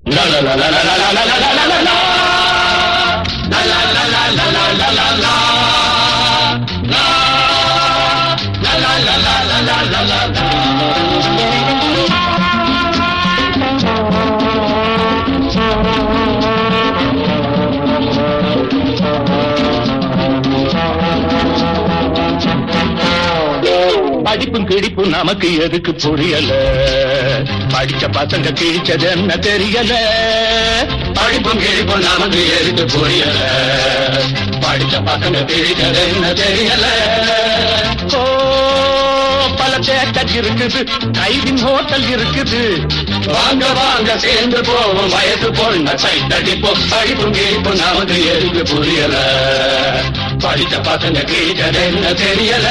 படிப்பும் கிடிப்பும் நமக்கு எதுக்கு புரியல படிச்ச பசங்க கிழிச்சது என்ன தெரியல படிப்பும் கிழிப்பும் நமக்கு எதுக்கு புரியல படிச்ச பசங்க கிழிச்சது என்ன தெரியல ஓ பல தேட்டர் இருக்குது கைவின் ஹோட்டல் இருக்குது வாங்க வாங்க சேர்ந்து போவோம் வயசு பொண்ண சைட்டடிப்போம் படிப்பும் கிழிப்பும் நமக்கு எதுக்கு புரியல படிச்ச பசங்க கிழிச்சது என்ன தெரியல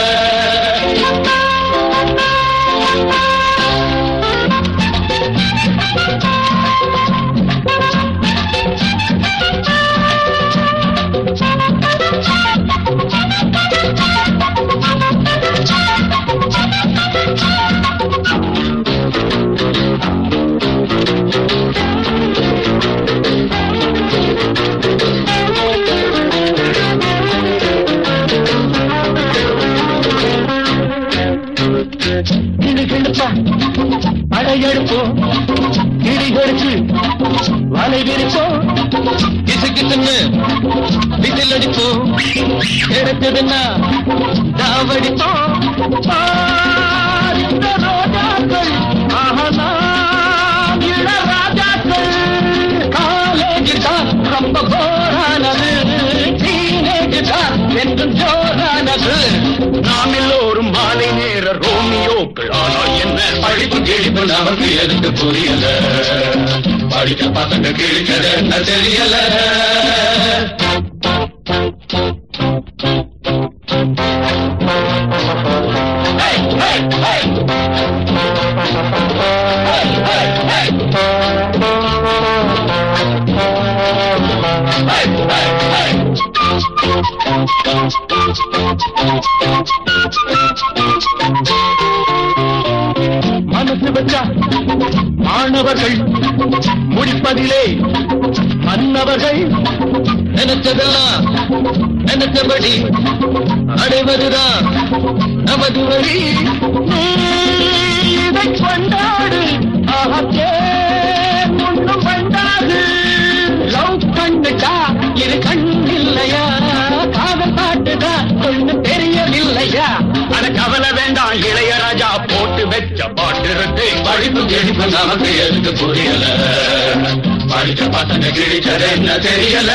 கிளுகிழுப்பா படையெடுப்போம் கிளிகளுக்கு வலை விரிப்போம் கிசுகிசுன்னு விசில் அடிப்போம் எடுத்ததுன்னா தாவடிப்போம் இந்த ரோஜாக்கள் ஆகலாம் இள ராஜாக்கள் காலேஜ் தான் ரொம்ப போரானது டீனேஜ் தான் என்றும் ஜோரானது நாம் எல்லோரும் மாலை நேர ரோமியோக்கள் ஆனால் என்ன படிப்பு கிழிப்பு நமக்கு எதுக்கு புரியல படிக்க பசங்க கிழிக்கிறது என்ன தெரியல Hey, hey, hey! Hey, hey, hey! Hey, hey, hey! மனசு வச்சா மாணவர்கள் முடிப்பதிலே மன்னவர்கள் நினைச்சதெல்லாம் நினைச்சபடி அடைவதுதான் நமது வழி நீ இதை கொண்டாடு ஆகத்தே ஒன்றும் பண்ணாது லவ் பண்ணுடா இரு கண் இல்லையா காதல் பாட்டுடா ஒண்ணு தெரியவில்லையா அட கவலை வேண்டாம் இளையராஜா போட்டு வச்ச பாட்டு இருக்கு படிப்பு கிழிப்பு நமக்கு எதுக்கு புரியல படிச்ச பசங்க கிழிச்சது என்ன தெரியல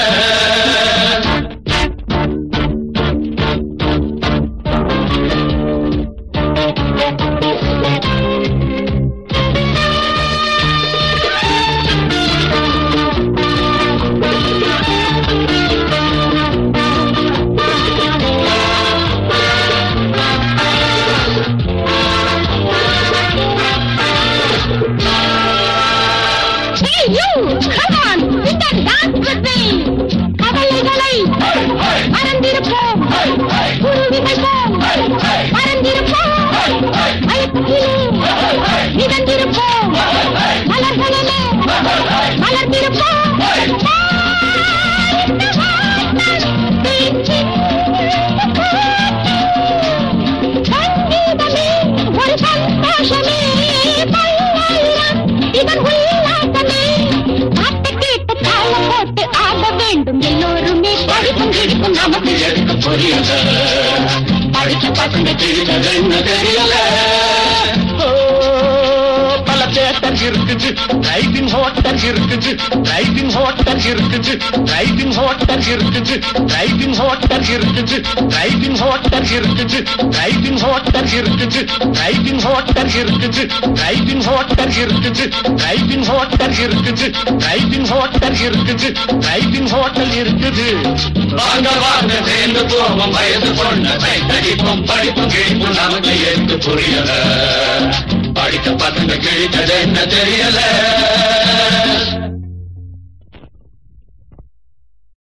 Hey, you! Come on! Sing and dance with me! கவலைகளை மறந்திருப்போம் குருவிகள் போல் மறந்திருப்போம் மயக்கத்திலே மிதந்திருப்போம் மலர்களிலே மலர்ந்திருப்போம் இந்த வாழ்நாள் பேச்சின் சங்கீதமே ஒரு சந்தோஷமே பல்லாயிரம் இதன் உல்லாசமே பாட்டு கேட்டு தாளம் போட்டு ஆட வேண்டும் எல்லோருமே படிப்பும் கிழிப்பும் நமக்கு எதுக்கு புரியல படிச்ச பசங்க கிழிச்சது என்ன தெரியல ஓ, பல தேட்டர் இருக்குது டிரைவிங் ஹோட்டல் இருக்குது டிரைவிங் ஹோட்டல் இருக்குது டிரைவிங் ஹோட்டல் இருக்குது டிரைவிங் ஹோட்டல் இருக்குது டிரைவிங் ஹோட்டல் இருக்குது டிரைவிங் ஹோட்டல் இருக்குது டிரைவிங் ஹோட்டல் இருக்குது டிரைவிங் ஹோட்டல் இருக்குது டிரைவிங் ஹோட்டல் இருக்குது டிரைவிங் ஹோட்டல் இருக்குது டிரைவிங் ஹோட்டல் இருக்குது வாங்க வாங்க சேர்ந்து போவோம் வயது பொண்ண கைத்தடிப்போம் படிப்பும் கிழிப்பும் நமக்கு எதுக்கு புரியல படித்த பசங்க கிழிச்சது என்ன தெரியல